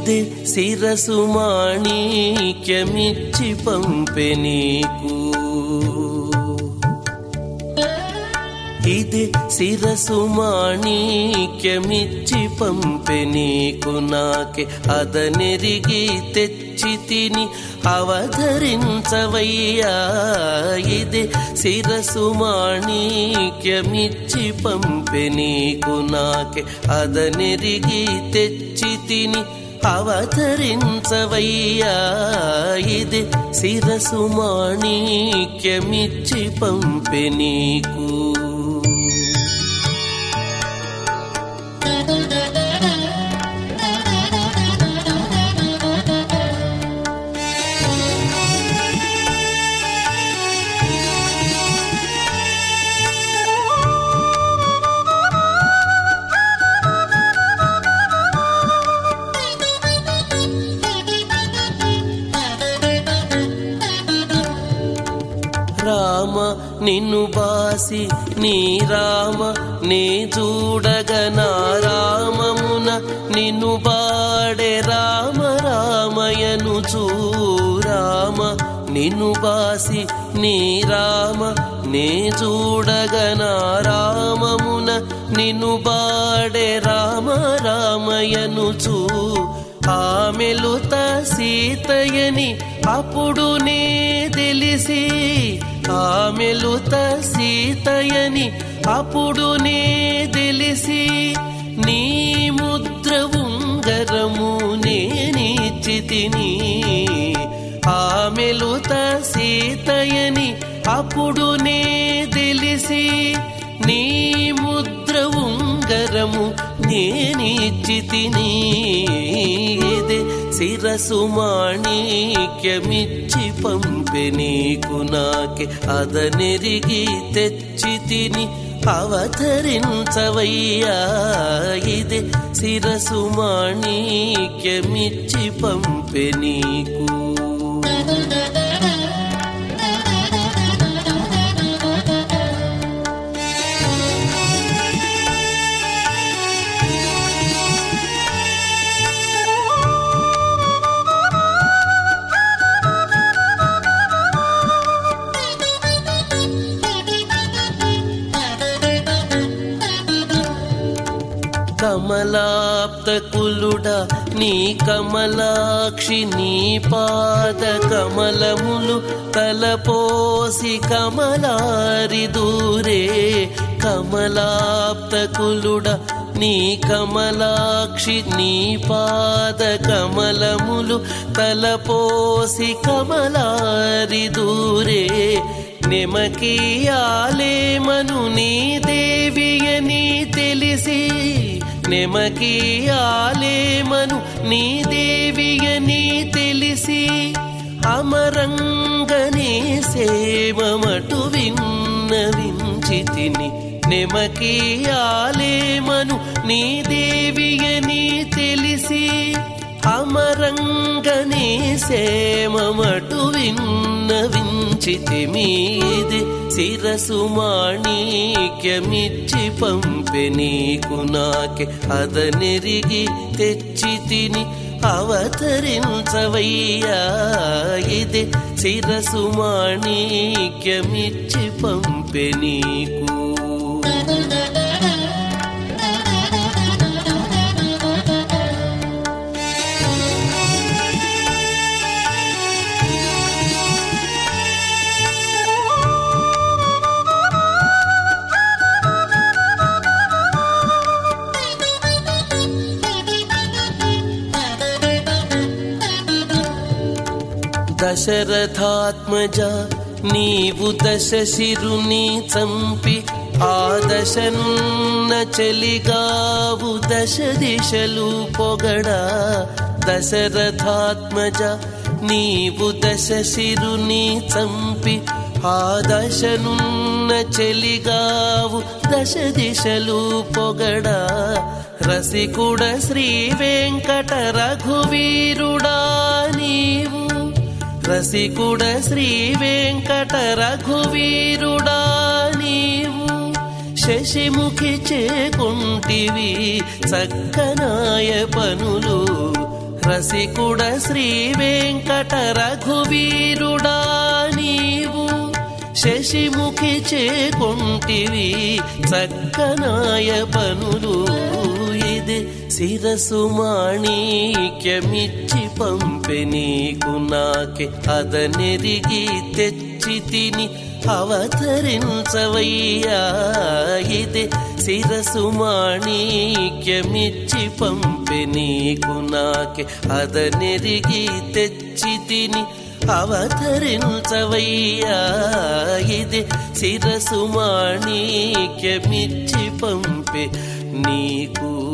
ఇదే శిరసు మాణిక్యమిచ్చి పంపె నీకు ఇది శిరసు మాణిక్యమిచ్చి పంపె నీకు నాకే అదనెరిగి తెచ్చి తిని అవధరించవయ్యా ఇది శిరసు మాణిక్యమిచ్చి పంపె నీకు నాకే అదనెరిగి తెచ్చి తిని అవతరించవయ్యా ఇది శిరసు మాణిక్యమిచ్చి పంపె నీకు రామ నిన్ను బాసి నీ రామ నే చూడగ నా రామమున నిన్ను బాడే రామ రామయను చూరామ నిన్ను బాసి నీ రామ నే చూడగ నా రామమున నిన్ను బాడే రామ రామయను చూ ఆమెలుత సీతయని అప్పుడు నే తెలిసి ఆమెలుత సీతయని అప్పుడు నే తెలిసి నీ ముద్ర ఉంగరము నేనిచ్చితిని ఆమెలుత సీతయని అప్పుడు నే తెలిసి నీ ముద్ర ఉంగరము నేనిచ్చితిని ఇదే శిరసు మాణిక్యమిచ్చి పంపె నీకు నాకే అదనెరిగి తెచ్చి తిని అవతరించవయ్యా ఇదే శిరసు మాణిక్యమిచ్చి పంపె నీకు కమలాప్తకులుడ నీ కమలాక్షి నీ పాద కమలములు తలపోసి కమలారి దూరే కమలాప్తకులుడ నీ కమలాక్షి నీ పాద కమలములు తలపోసి కమలారి దూరే నెమకీయాలేమను నీ దేవియని తెలిసి నెమకీయాలేమను నీ దేవియని తెలిసి అమరంగనే సేమమటు విన్నవించి తిని నెమకీయాలేమను నీ దేవియని తెలిసి అమరంగనే సేమమటు విన్నవించితి మీది శిరసు మాణిక్యమిచ్చి పంపె నీకు నాకే అదనెరిగి తెచ్చి తిని అవతరించవయ్యా ఇది శిరసు మాణిక్యమిచ్చి పంపె నీకు దశరథాత్మజ నీవు దశ శిరుని చంపి ఆ దశనున్న చెలిగావు దశ దిశలు పొగడా దశరథాత్మజ నీవు దశ శిరుని చంపి ఆ దశనున్న చెలిగావు దశ దిశలు పొగడా రసికుడ శ్రీ వెంకట రఘువీరుడా నీవు రసికుడ శ్రీ వెంకట రఘువీరుడా నీవు శశిముఖి చేకుంటివి చక్కనాయ పనులు రసికుడ శ్రీ వెంకట రఘువీరుడా నీవు శశిముఖి చేకొంటివి చక్కనాయ పనులు ఇదే శిరసు మాణిక్యమిచ్చి పంపె నీకు నాకే అదనెరిగి తెచ్చి తిని అవతరించవయ్యా ఇదే శిరసు మాణిక్యమిచ్చి పంపె నీకు నాకే అదనెరిగి తెచ్చి తిని అవతరించవయ్యా ఇది శిరసు మాణిక్యమిచ్చి పంపే నీకు